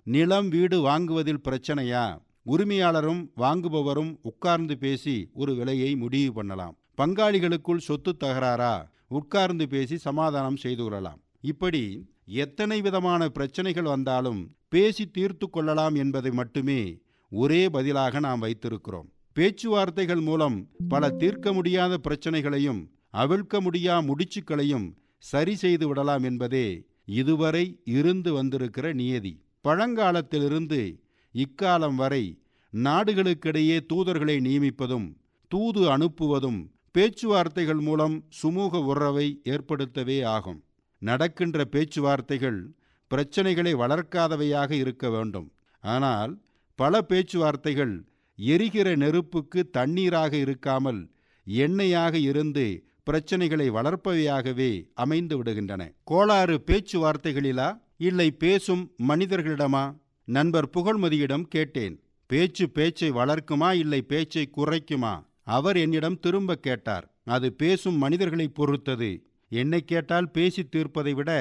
நிலம் வீடு வாங்குவதில் பிரச்சனையா உரிமையாளரும் வாங்குபவரும் உட்கார்ந்து பேசி ஒரு விலையை முடிவு பண்ணலாம் பங்காளிகளுக்குள் சொத்து தகராறா உட்கார்ந்து பேசி சமாதானம் செய்து கொள்ளலாம் இப்படி எத்தனை விதமான பிரச்சனைகள் வந்தாலும் பேசி தீர்த்து கொள்ளலாம் என்பதை மட்டுமே ஒரே பதிலாக நாம் வைத்திருக்கிறோம் பேச்சுவார்த்தைகள் மூலம் பல தீர்க்க முடியாத பிரச்சனைகளையும் அவிழ்க்க முடியா முடிச்சுக்களையும் சரி செய்து விடலாம் என்பதே இதுவரை இருந்து வந்திருக்கிற நியதி பழங்காலத்திலிருந்து இக்காலம் வரை நாடுகளுக்கிடையே தூதர்களை நியமிப்பதும் தூது அனுப்புவதும் பேச்சுவார்த்தைகள் மூலம் சுமூக உறவை ஏற்படுத்தவே ஆகும் நடக்கின்ற பேச்சுவார்த்தைகள் பிரச்சனைகளை வளர்க்காதவையாக இருக்க வேண்டும் ஆனால் பல பேச்சுவார்த்தைகள் எரிகிற நெருப்புக்கு தண்ணீராக இருக்காமல் எண்ணெயாக இருந்து பிரச்சனைகளை வளர்ப்பவையாகவே அமைந்து விடுகின்றன கோளாறு பேச்சுவார்த்தைகளிலா இல்லை பேசும் மனிதர்களிடமா நண்பர் புகழ்மதியிடம் கேட்டேன் பேச்சு பேச்சை வளர்க்குமா இல்லை பேச்சை குறைக்குமா அவர் என்னிடம் திரும்ப கேட்டார் அது பேசும் மனிதர்களை பொறுத்தது என்னை கேட்டால் பேசி தீர்ப்பதை விட